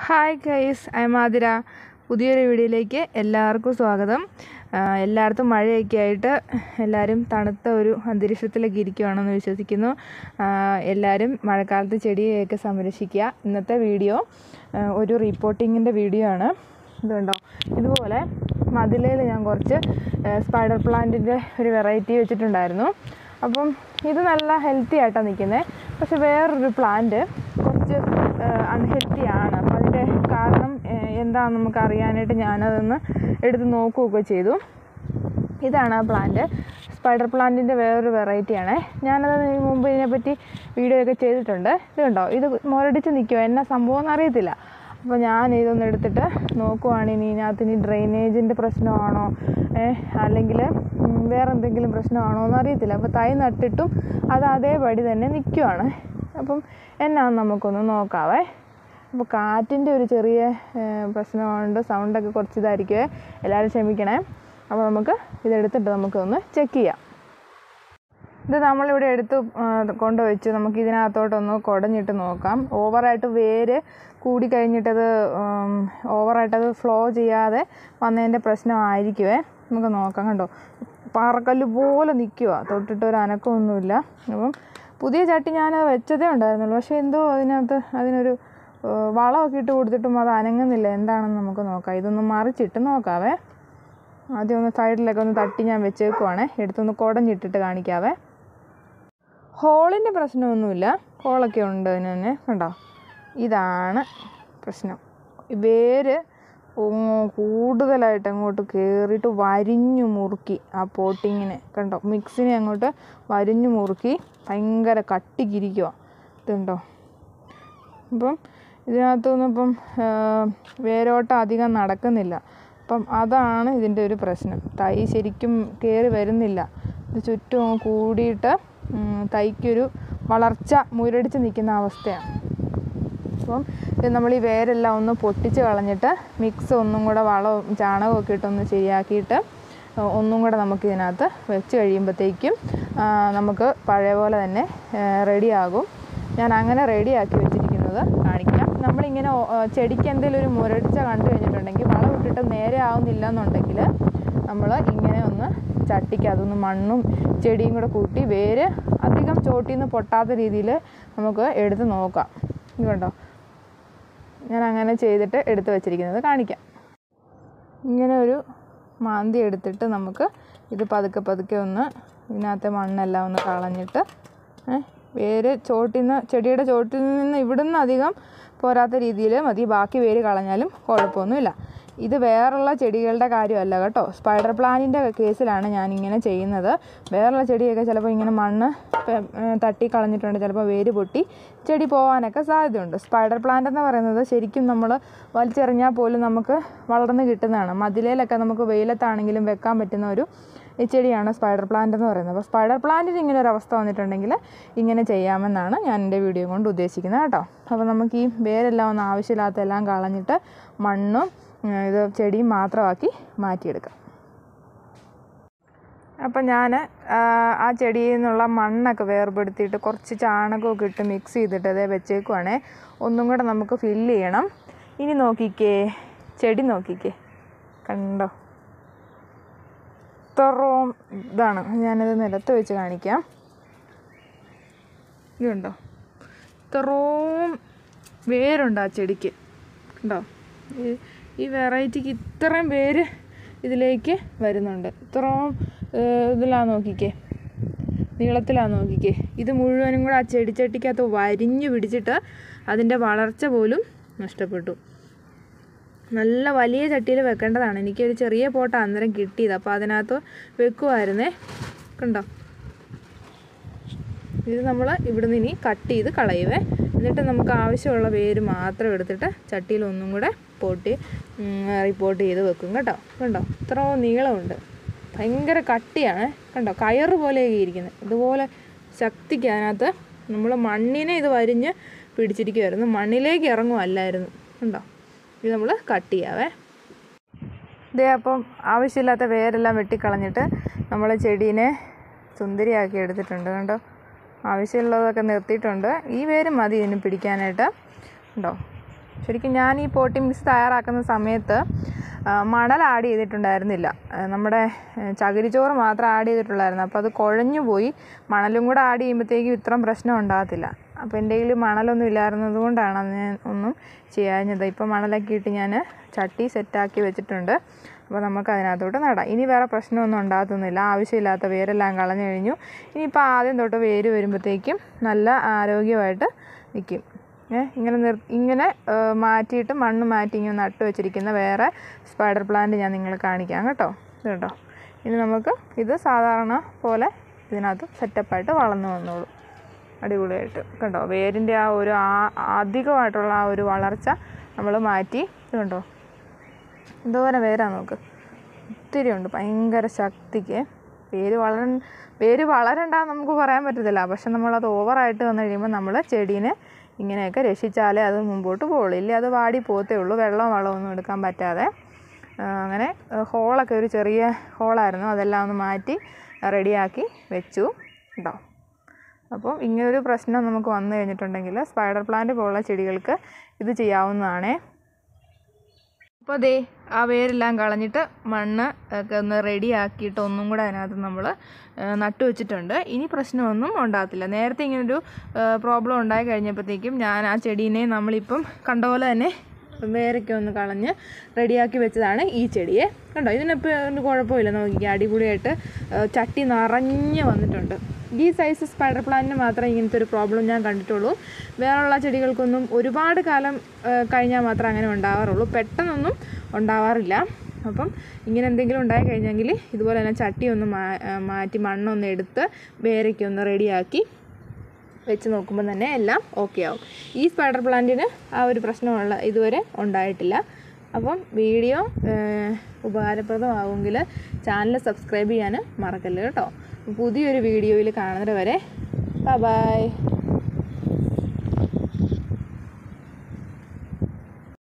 hi guys I മാതിര പുതിയൊരു വീഡിയോയിലേക്ക് എല്ലാവർക്കും സ്വാഗതം ആ, എല്ലായിടത്തും മഴയൊക്കെ ആയിട്ട് എല്ലാവരും തണുത്ത ഒരു അന്തരീക്ഷത്തിലേക്ക് ഇരിക്കുവാണെന്ന് വിശ്വസിക്കുന്നു ആ, എല്ലാവരും മഴക്കാലത്ത് ചെടിയൊക്കെ സംരക്ഷിക്കുക ഇന്നത്തെ വീഡിയോ ആ, ഒരു റിപ്പോർട്ടിങ്ങിൻ്റെ വീഡിയോ ആണ് ഇതുണ്ടോ ഇതുപോലെ മതിലയിൽ ഞാൻ കുറച്ച് സ്പൈഡർ പ്ലാന്റിൻ്റെ ഒരു വെറൈറ്റി വെച്ചിട്ടുണ്ടായിരുന്നു അപ്പം ഇത് നല്ല ഹെൽത്തി ആയിട്ടാണ് നിൽക്കുന്നത് പക്ഷെ വേറൊരു പ്ലാന്റ് കുറച്ച് അൺഹെൽത്തി ആണ് അപ്പോൾ അതിൻ്റെ കാരണം ഏഹ്, എന്താണെന്ന് നമുക്ക് അറിയാനായിട്ട് ഞാനതൊന്ന് എടുത്ത് നോക്കുകയൊക്കെ ചെയ്തു ഇതാണ് ആ പ്ലാന്റ് സ്പൈഡർ പ്ലാന്റിൻ്റെ വേറൊരു വെറൈറ്റിയാണ് ഞാനത് ഇതിന് മുമ്പ് ഇതിനെപ്പറ്റി വീഡിയോ ഒക്കെ ചെയ്തിട്ടുണ്ട് ഇത് കണ്ടോ ഇത് മുരടിച്ച് നിൽക്കുമോ എന്നാ സംഭവം എന്ന് അറിയത്തില്ല അപ്പോൾ ഞാൻ ഇതൊന്ന് എടുത്തിട്ട് നോക്കുവാണ് ഇനി ഇതിനകത്ത് ഇനി ഡ്രെയിനേജിൻ്റെ പ്രശ്നമാണോ ഏഹ്, അല്ലെങ്കിൽ ഉം, വേറെ എന്തെങ്കിലും പ്രശ്നമാണോ എന്ന് അറിയത്തില്ല അപ്പോൾ തൈ നട്ടിട്ടും അത് അതേപടി തന്നെ നിൽക്കുവാണ് അപ്പം എന്നാന്ന് നമുക്കൊന്ന് നോക്കാവേ അപ്പോൾ കാറ്റിൻ്റെ ഒരു ചെറിയ ഏഹ്, പ്രശ്നമുണ്ട് സൗണ്ടൊക്കെ കുറച്ച് ഇതായിരിക്കുമേ എല്ലാവരും ക്ഷമിക്കണേ അപ്പോൾ നമുക്ക് ഇതെടുത്തിട്ട് നമുക്കൊന്ന് ചെക്ക് ചെയ്യാം ഇത് നമ്മളിവിടെ എടുത്ത് ആ, കൊണ്ടുവച്ച് നമുക്ക് ഇതിനകത്തോട്ടൊന്ന് കുടഞ്ഞിട്ട് നോക്കാം ഓവറായിട്ട് വേര് കൂടി കഴിഞ്ഞിട്ടത് ഉം, ഓവറായിട്ടത് ഫ്ലോ ചെയ്യാതെ വന്നതിൻ്റെ പ്രശ്നമായിരിക്കുമേ നമുക്ക് നോക്കാം കണ്ടോ പാറക്കല്ല് പോലെ നിൽക്കുക തൊട്ടിട്ട് ഒരു അനക്കമൊന്നുമില്ല അപ്പം പുതിയ ചട്ടി ഞാൻ വെച്ചതേ ഉണ്ടായിരുന്നുള്ളൂ പക്ഷേ എന്തോ അതിനകത്ത് അതിനൊരു ഏഹ്, വളമൊക്കെ ഇട്ട് കൊടുത്തിട്ടും അത് അനങ്ങുന്നില്ല എന്താണെന്ന് നമുക്ക് നോക്കാം ഇതൊന്ന് മറിച്ചിട്ട് നോക്കാവേ ആദ്യം ഒന്ന് സൈഡിലൊക്കെ ഒന്ന് തട്ടി ഞാൻ വെച്ചേക്കുവാണേ എടുത്തൊന്ന് കുടഞ്ഞിട്ടിട്ട് കാണിക്കാവേ ഹോളിൻ്റെ പ്രശ്നമൊന്നുമില്ല ഹോളൊക്കെ ഉണ്ട് അതിന് തന്നെ കണ്ടോ ഇതാണ് പ്രശ്നം വേര് ഉം കൂടുതലായിട്ട് അങ്ങോട്ട് കയറിയിട്ട് വരിഞ്ഞു മുറുക്കി ആ പോട്ടിങ്ങിനെ കണ്ടോ മിക്സിനെ അങ്ങോട്ട് വരിഞ്ഞു മുറുക്കി ഭയങ്കര കട്ടിക്കിരിക്കുക ഇതുണ്ടോ അപ്പം ഇതിനകത്തൊന്നും ഇപ്പം ആ, വേരോട്ടം അധികം നടക്കുന്നില്ല അപ്പം അതാണ് ഇതിൻ്റെ ഒരു പ്രശ്നം തൈ ശരിക്കും കയറി വരുന്നില്ല ഇത് ചുറ്റും അങ്ങ് കൂടിയിട്ട് ഉം, തൈക്കൊരു വളർച്ച മുരടിച്ച് നിൽക്കുന്ന അവസ്ഥയാണ് അപ്പം ഇത് നമ്മൾ ഈ വേരെല്ലാം ഒന്ന് പൊട്ടിച്ച് കളഞ്ഞിട്ട് മിക്സ് ഒന്നും കൂടെ വളവും ചാണകവും ഒക്കെ ഇട്ടൊന്ന് ശരിയാക്കിയിട്ട് ഒന്നും കൂടെ നമുക്ക് ഇതിനകത്ത് വെച്ച് കഴിയുമ്പോഴത്തേക്കും ആ, നമുക്ക് പഴയ പോലെ തന്നെ റെഡിയാകും ഞാൻ അങ്ങനെ റെഡിയാക്കി വെച്ചിരിക്കുന്നത് കാണിക്കാം നമ്മളിങ്ങനെ ഓ- ആ, ചെടിക്ക് എന്തെങ്കിലും ഒരു മുരടിച്ച കണ്ടു കഴിഞ്ഞിട്ടുണ്ടെങ്കിൽ വളം ഇട്ടിട്ട് നേരെ ആവുന്നില്ല എന്നുണ്ടെങ്കിൽ നമ്മൾ ഇങ്ങനെ ഒന്ന് ചട്ടിക്ക് അതൊന്ന് മണ്ണും ചെടിയും കൂടെ കൂട്ടി വേര് അധികം ചോട്ടിൽ നിന്ന് പൊട്ടാത്ത രീതിയിൽ നമുക്ക് എടുത്ത് നോക്കാം ഇത് കണ്ടോ ഞാൻ അങ്ങനെ ചെയ്തിട്ട് എടുത്ത് വെച്ചിരിക്കുന്നത് കാണിക്കാം ഇങ്ങനെ ഒരു മാന്തി എടുത്തിട്ട് നമുക്ക് ഇത് പതുക്കെ പതുക്കെ ഒന്ന് ഇതിനകത്തെ മണ്ണെല്ലാം ഒന്ന് കളഞ്ഞിട്ട് ഏ, വേര് ചോട്ടിൽ നിന്ന് ചെടിയുടെ ചോട്ടിൽ നിന്ന് ഇവിടുന്ന് അധികം പോരാത്ത രീതിയിൽ മതി ബാക്കി വേര് കളഞ്ഞാലും കുഴപ്പമൊന്നുമില്ല ഇത് വേറുള്ള ചെടികളുടെ കാര്യമല്ല കേട്ടോ സ്പൈഡർ പ്ലാന്റിൻ്റെ കേസിലാണ് ഞാൻ ഇങ്ങനെ ചെയ്യുന്നത് വേറുള്ള ചെടിയൊക്കെ ചിലപ്പോൾ ഇങ്ങനെ മണ്ണ് പെ- ഏ, തട്ടി കളഞ്ഞിട്ടുണ്ട് ചിലപ്പോൾ വേര് പൊട്ടി ചെടി പോകാനൊക്കെ സാധ്യതയുണ്ട് സ്പൈഡർ പ്ലാന്റ് എന്ന് പറയുന്നത് ശരിക്കും നമ്മൾ വലിച്ചെറിഞ്ഞാൽ പോലും നമുക്ക് വളർന്ന് കിട്ടുന്നതാണ് മതിലേലൊക്കെ നമുക്ക് വെയിലത്താണെങ്കിലും വെക്കാൻ പറ്റുന്ന ഒരു ഈ ചെടിയാണ് സ്പൈഡർ പ്ലാന്റ് എന്ന് പറയുന്നത് അപ്പോൾ സ്പൈഡർ പ്ലാന്റിന് ഇങ്ങനെ ഒരു അവസ്ഥ വന്നിട്ടുണ്ടെങ്കിൽ ഇങ്ങനെ ചെയ്യാമെന്നാണ് ഞാൻ എൻ്റെ വീഡിയോ കൊണ്ട് ഉദ്ദേശിക്കുന്നത് കേട്ടോ അപ്പോൾ നമുക്ക് ഈ വേരെല്ലാം ഒന്ന് ആവശ്യമില്ലാത്ത എല്ലാം കളഞ്ഞിട്ട് മണ്ണും ഉം, ഇത് ചെടിയും മാത്രമാക്കി മാറ്റിയെടുക്കാം അപ്പം ഞാൻ ആ ചെടിയിൽ നിന്നുള്ള മണ്ണൊക്കെ വേർപെടുത്തിയിട്ട് കുറച്ച് ചാണകമൊക്കെ ഇട്ട് മിക്സ് ചെയ്തിട്ട് അതേ വെച്ചേക്കുവാണേ ഒന്നും കൂടെ നമുക്ക് ഫില്ല് ചെയ്യണം ഇനി നോക്കിക്കേ ചെടി നോക്കിക്കേ കണ്ടോ ഇത്രയും ഇതാണ് ഞാനത് നിലത്ത് വെച്ച് കാണിക്കാം ഇതുണ്ടോ ഇത്രയും വേരുണ്ട് ആ ചെടിക്ക് കണ്ടോ ഈ- ഈ വെറൈറ്റിക്ക് ഇത്രയും വേര് ഇതിലേക്ക് വരുന്നുണ്ട് ഇത്രയും ഏഹ്, ഇതിലാ നോക്കിക്കേ നീളത്തിലാ നോക്കിക്കേ ഇത് മുഴുവനും കൂടെ ആ ചെടിച്ചട്ടിക്കകത്ത് വരിഞ്ഞു പിടിച്ചിട്ട് അതിൻ്റെ വളർച്ച പോലും നഷ്ടപ്പെട്ടു നല്ല വലിയ ചട്ടിയിൽ വെക്കേണ്ടതാണ് എനിക്കൊരു ചെറിയ പോട്ട അന്നേരം കിട്ടിയത് അപ്പോൾ അതിനകത്ത് വെക്കുമായിരുന്നേ കണ്ടോ ഇത് നമ്മൾ ഇവിടുന്ന് ഇനി കട്ട് ചെയ്ത് കളയുവേ എന്നിട്ട് നമുക്ക് ആവശ്യമുള്ള വേര് മാത്രം എടുത്തിട്ട് ചട്ടിയിൽ ഒന്നും കൂടെ പൊട്ടി റിപ്പോർട്ട് ചെയ്ത് വെക്കും കേട്ടോ കണ്ടോ ഇത്രയും നീളമുണ്ട് ഭയങ്കര കട്ടിയാണ് കണ്ടോ കയറ് പോലെയൊക്കെ ഇരിക്കുന്നത് ഇതുപോലെ ശക്തിക്ക് അതിനകത്ത് നമ്മൾ മണ്ണിനെ ഇത് വരിഞ്ഞ് പിടിച്ചിരിക്കുമായിരുന്നു മണ്ണിലേക്ക് ഇറങ്ങുമല്ലായിരുന്നു കണ്ടോ ഇത് നമ്മൾ കട്ട് ചെയ്യാവേ ഇതേ അപ്പം ആവശ്യമില്ലാത്ത വേരെല്ലാം വെട്ടിക്കളഞ്ഞിട്ട് നമ്മൾ ചെടീനെ സുന്ദരിയാക്കി എടുത്തിട്ടുണ്ട് കണ്ടോ ആവശ്യമുള്ളതൊക്കെ നിർത്തിയിട്ടുണ്ട് ഈ വേര് മതി ഇതിന് പിടിക്കാനായിട്ട് ഉണ്ടോ ശരിക്കും ഞാൻ ഈ പോട്ടി മിക്സ് തയ്യാറാക്കുന്ന സമയത്ത് ആ, മണൽ ആഡ് ചെയ്തിട്ടുണ്ടായിരുന്നില്ല ആ, നമ്മുടെ ആ, ചകിരിച്ചോറ് മാത്രം ആഡ് ചെയ്തിട്ടുള്ളായിരുന്നു അപ്പോൾ അത് കുഴഞ്ഞു പോയി മണലും കൂടെ ആഡ് ചെയ്യുമ്പോഴത്തേക്കും ഇത്രയും പ്രശ്നം ഉണ്ടാകത്തില്ല അപ്പോൾ എൻ്റെ കയ്യിൽ മണലൊന്നും ഇല്ലായിരുന്നത് കൊണ്ടാണ് അത് ഞാൻ ഒന്നും ചെയ്യാഞ്ഞത് ഇപ്പോൾ മണലൊക്കെ ഇട്ട് ഞാൻ ചട്ടി സെറ്റാക്കി വെച്ചിട്ടുണ്ട് അപ്പോൾ നമുക്ക് അതിനകത്തോട്ട് നടാം ഇനി വേറെ പ്രശ്നമൊന്നും ഉണ്ടാകത്തൊന്നുമില്ല ആവശ്യമില്ലാത്ത വേരെല്ലാം കളഞ്ഞു കഴിഞ്ഞു ഇനിയിപ്പോൾ ആദ്യം തൊട്ട് വേര് വരുമ്പോഴത്തേക്കും നല്ല ആരോഗ്യമായിട്ട് നിൽക്കും ഏ ഇങ്ങനെ നിർ ഇങ്ങനെ ഏ, മാറ്റിയിട്ട് മണ്ണ് മാറ്റി ഇങ്ങനെ നട്ട് വെച്ചിരിക്കുന്ന വേറെ സ്പൈഡർ പ്ലാന്റ് ഞാൻ നിങ്ങളെ കാണിക്കാം കേട്ടോ ഇത് കേട്ടോ ഇനി നമുക്ക് ഇത് സാധാരണ പോലെ ഇതിനകത്ത് സെറ്റപ്പായിട്ട് വളർന്നു വന്നോളൂ അടിപൊളിയായിട്ട് കണ്ടോ വേരിൻ്റെ ആ ഒരു ആ- അധികമായിട്ടുള്ള ആ ഒരു വളർച്ച നമ്മൾ മാറ്റി ഇത് കണ്ടോ എന്തോരം വേരാ നോക്ക് ഒത്തിരി ഉണ്ട് ഭയങ്കര ശക്തിക്ക് വേര് വളര വേര് വളരണ്ടെന്ന് നമുക്ക് പറയാൻ പറ്റത്തില്ല പക്ഷെ നമ്മളത് ഓവറായിട്ട് വന്നു കഴിയുമ്പോൾ നമ്മൾ ചെടീനെ ഇങ്ങനെയൊക്കെ രക്ഷിച്ചാലേ അത് മുമ്പോട്ട് പോകുള്ളൂ ഇല്ലേ അത് വാടി പോത്തേ ഉള്ളൂ വെള്ളവും വളമൊന്നും എടുക്കാൻ പറ്റാതെ ആ, അങ്ങനെ ആ, ഹോളൊക്കെ ഒരു ചെറിയ ഹോളായിരുന്നു അതെല്ലാം ഒന്ന് മാറ്റി റെഡിയാക്കി വെച്ചു കേട്ടോ അപ്പോൾ ഇങ്ങനൊരു പ്രശ്നം നമുക്ക് വന്നു കഴിഞ്ഞിട്ടുണ്ടെങ്കിൽ സ്പൈഡർ പ്ലാന്റ് പോലുള്ള ചെടികൾക്ക് ഇത് ചെയ്യാവുന്നതാണേ അപ്പോൾ ദേ ആ വേരെല്ലാം കളഞ്ഞിട്ട് മണ്ണ് ഒക്കെ ഒന്ന് റെഡി ആക്കിയിട്ട് ഒന്നും കൂടെ അതിനകത്ത് നമ്മൾ നട്ടു വെച്ചിട്ടുണ്ട് ഇനി പ്രശ്നമൊന്നും ഉണ്ടാകത്തില്ല നേരത്തെ ഇങ്ങനൊരു പ്രോബ്ലം ഉണ്ടായി കഴിഞ്ഞപ്പോഴത്തേക്കും ഞാൻ ആ ചെടീനെ നമ്മളിപ്പം കണ്ട പോലെ തന്നെ വേരൊക്കെ ഒന്ന് കളഞ്ഞ് റെഡിയാക്കി വെച്ചതാണ് ഈ ചെടിയെ കണ്ടോ ഇതിനിപ്പോൾ ഒരു കുഴപ്പമില്ല നോക്കിക്കുക അടിപൊളിയായിട്ട് ആ, ചട്ടി നിറഞ്ഞ് വന്നിട്ടുണ്ട് ഈ സൈസ് സ്പൈഡർ പ്ലാന്റിന് മാത്രമേ ഇങ്ങനത്തെ ഒരു പ്രോബ്ലം ഞാൻ കണ്ടിട്ടുള്ളൂ വേറെയുള്ള ചെടികൾക്കൊന്നും ഒരുപാട് കാലം ആ, കഴിഞ്ഞാൽ മാത്രമേ അങ്ങനെ ഉണ്ടാവാറുള്ളൂ പെട്ടെന്നൊന്നും ഉണ്ടാവാറില്ല അപ്പം ഇങ്ങനെ എന്തെങ്കിലും ഉണ്ടായി കഴിഞ്ഞെങ്കിൽ ഇതുപോലെ തന്നെ ചട്ടി ഒന്ന് മാ ആ, മാറ്റി മണ്ണൊന്ന് എടുത്ത് വേരയ്ക്ക് ഒന്ന് റെഡിയാക്കി വെച്ച് നോക്കുമ്പോൾ തന്നെ എല്ലാം ഓക്കെ ആവും ഈ സ്പൈഡർ പ്ലാന്റിന് ആ ഒരു പ്രശ്നമുള്ള ഇതുവരെ ഉണ്ടായിട്ടില്ല അപ്പം വീഡിയോ ഉപകാരപ്രദമാവുമെങ്കിൽ ചാനൽ സബ്സ്ക്രൈബ് ചെയ്യാൻ മറക്കല്ല് കേട്ടോ പുതിയൊരു വീഡിയോയിൽ കാണുന്നത് വരെ ബൈ